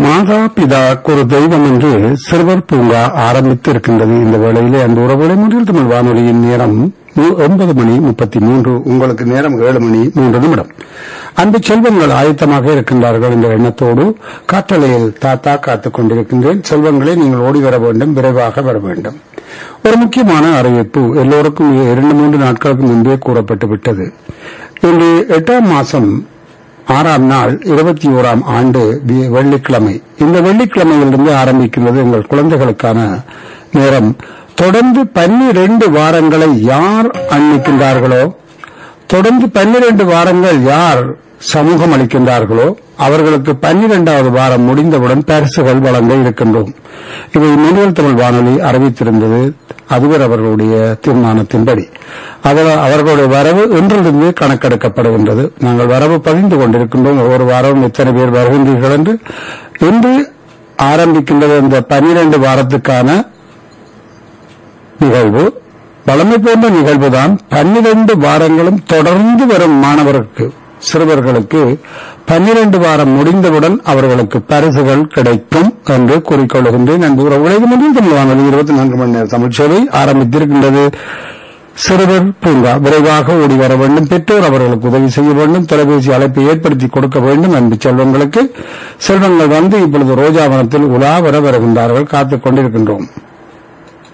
மாதா பிதா ஒரு தெய்வம் என்று சிறுவர் பூங்கா ஆரம்பித்து இருக்கின்றது இந்த வேளையிலே அந்த உறவுகளை முதல் தமிழ் வானொலியின் நேரம் மு- ஒன்பது மணி முப்பத்தி மூன்று உங்களுக்கு நேரம் ஏழு மணி மூன்று நிமிடம் அன்பு செல்வங்கள் ஆயத்தமாக இருக்கின்றார்கள் என்ற எண்ணத்தோடு காற்றலையில் தாத்தா காத்துக் கொண்டிருக்கின்றேன் செல்வங்களே நீங்கள் ஓடி வர வேண்டும் விரைவாக வர வேண்டும் ஒரு முக்கியமான அறிவிப்பு எல்லோருக்கும் இரண்டு மூன்று நாட்களுக்கு முன்பே கூறப்பட்டு விட்டது இன்று எட்டாம் மாசம் ஆறாம் நாள் இருபத்தி ஓராம் ஆண்டு வி- வெள்ளிக்கிழமை இந்த வெள்ளிக்கிழமையிலிருந்து ஆரம்பிக்கின்றது உங்கள் குழந்தைகளுக்கான நேரம் தொடர்ந்து பன்னிரண்டு வாரங்களை யார் அண்ணிக்கின்றார்களோ தொடர்ந்து பன்னிரண்டு வாரங்கள் யார் சமூகம் அளிக்கின்றார்களோ அவர்களுக்கு பன்னிரெண்டாவது வாரம் முடிந்தவுடன் பரிசுகள் வழங்க இருக்கின்றோம் இதை முன்னில் தமிழ் வானொலி அறிவித்திருந்தது அதுவர் அவர்களுடைய தீர்மானத்தின்படி அவர் அவர்களுடைய வரவு இன்றிலிருந்து கணக்கெடுக்கப்படுகின்றது நாங்கள் வரவு பதிந்து கொண்டிருக்கின்றோம் ஒவ்வொரு வாரமும் எத்தனை பேர் வருகின்றீர்கள் என்று இன்று ஆரம்பிக்கின்றது இந்த பன்னிரண்டு வாரத்துக்கான நிகழ்வு வளமை போன்ற நிகழ்வுதான் பன்னிரண்டு வாரங்களும் தொடர்ந்து வரும் மாணவருக்கு சிறுவர்களுக்கு பன்னிரண்டு வாரம் முடிந்தவுடன் அவர்களுக்கு பரிசுகள் கிடைக்கும் என்று கூறிக்கொள்கின்றேன் அன்பு உறவுகளை முடிவு தமிழ் வானொலி இருபத்தி நான்கு மணி நேர தமிழ் சேவை ஆரம்பித்திருக்கின்றது சிறுவர் பூங்கா விரைவாக ஓடி வர வேண்டும் பெற்றோர் அவர்களுக்கு உதவி செய்ய வேண்டும் தொலைபேசி அழைப்பை ஏற்படுத்தி கொடுக்க வேண்டும் அன்பு செல்வங்களுக்கு செல்வங்கள் வந்து இப்பொழுது ரோஜாவனத்தில் உலா வர வருகின்றார்கள் காத்துக் கொண்டிருக்கின்றோம்